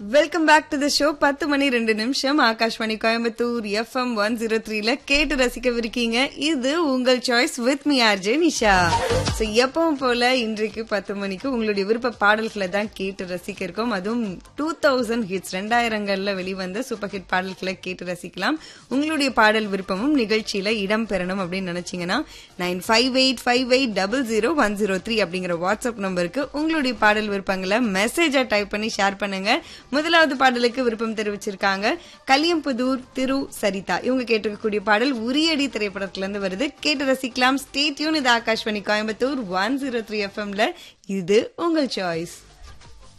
welcome back to the show பத்து மணி ரெண்டு நிமிஷம் Akashvani Coimbatore FM one zero த்ரீல கேட்டு ரசிக்கவிருக்கீங்க இது உங்கள் choice with me RJ Nisha so எப்பவும் போல இன்றைக்கு பத்து மணிக்கு உங்களுடைய விருப்ப பாடல்களை தான் கேட்டு ரசிக்க இருக்கோம் அதுவும் டூ தௌசண்ட் ஹிட்ஸ் ரெண்டாயிரங்கள்ல வெளிவந்த சூப்பர் ஹிட் பாடல்களை கேட்டு ரசிக்கலாம் உங்களுடைய பாடல் விருப்பமும் நிகழ்ச்சியில இடம் பெறணும் அப்படின்னு நினைச்சீங்கன்னா nine five eight five eight double zero one zero three அப்படிங்கிற வாட்ஸ்அப் நம்பருக்கு உங்களுடைய பாடல் விருப்பங்களை மெசேஜா டைப் பண்ணி ஷேர் பண்ணுங்க முதலாவது பாடலுக்கு விருப்பம் தெரிவிச்சிருக்காங்க கலியம்புதூர் திரு சரிதா இவங்க கேட்டிருக்கக்கூடிய பாடல் உரியடி திரைப்படத்துல இருந்து வருது கேட்டு ரசிக்கலாம் ஸ்டேட்யூன் இது ஆகாஷ்வாணி கோயம்புத்தூர் ஒன் ஜீரோ த்ரீ எஃப்எம்ல இது உங்கள் சாய்ஸ்